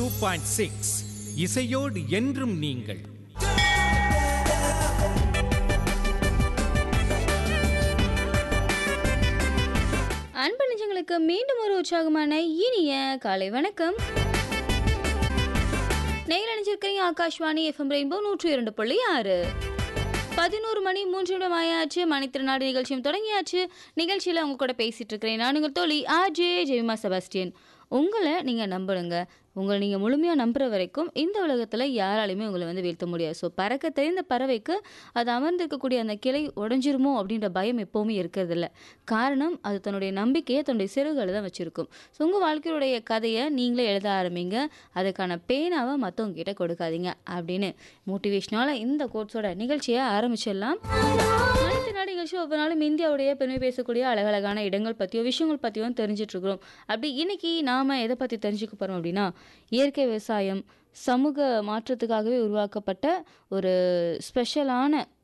two point six இசையோடு என்றும் நீங்கள் அன்பு நெஞ்சங்களுக்கு மீண்டும் ஒரு உற்சாகமான இனிய காலை வணக்கம் நேரில் அணிஞ்சிருக்கிறீங்க ஆகாஷ்வாணி எஃப்எம் ரெயின்போ நூற்றி இரண்டு புள்ளி ஆறு பதினோரு மணி மூன்று நிமிடம் ஆயாச்சு மணித்திருநாடு நிகழ்ச்சியும் தொடங்கியாச்சு நிகழ்ச்சியில் உங்க கூட பேசிட்டு இருக்கிறேன் நான் உங்கள் தோழி ஆர்ஜே ஜெயமா செபாஸ்டியன் உங்களை நீங்கள் நம்புடுங்க உங்களை நீங்கள் முழுமையாக நம்புற வரைக்கும் இந்த உலகத்தில் யாராலையுமே உங்களை வந்து வீழ்த்த முடியாது ஸோ பறக்க தெரிந்த பறவைக்கு அது அமர்ந்திருக்கக்கூடிய அந்த கிளை உடஞ்சிருமோ அப்படின்ற பயம் எப்போவுமே இருக்கிறது இல்ல காரணம் அது தன்னுடைய நம்பிக்கையை தன்னுடைய சிறுகளை தான் வச்சுருக்கும் ஸோ உங்கள் வாழ்க்கையுடைய கதையை நீங்களே எழுத ஆரம்பிங்க அதுக்கான பேனாவை மற்றவங்க கிட்ட கொடுக்காதீங்க அப்படின்னு மோட்டிவேஷனால இந்த கோட்ஸோட நிகழ்ச்சியை ஆரம்பிச்சிடலாம் மனித நாடு நிகழ்ச்சி ஒவ்வொரு நாளும் இந்தியாவுடைய பெருமை பேசக்கூடிய அழகழகான இடங்கள் பற்றியோ விஷயங்கள் பற்றியும் தெரிஞ்சிட்டு இருக்கிறோம் அப்படி இன்னைக்கு நாம எதை பற்றி தெரிஞ்சுக்க போகிறோம் அப்படின்னா இயற்கை விவசாயம் சமூக மாற்றத்துக்காகவே உருவாக்கப்பட்ட ஒரு ஸ்பெஷலான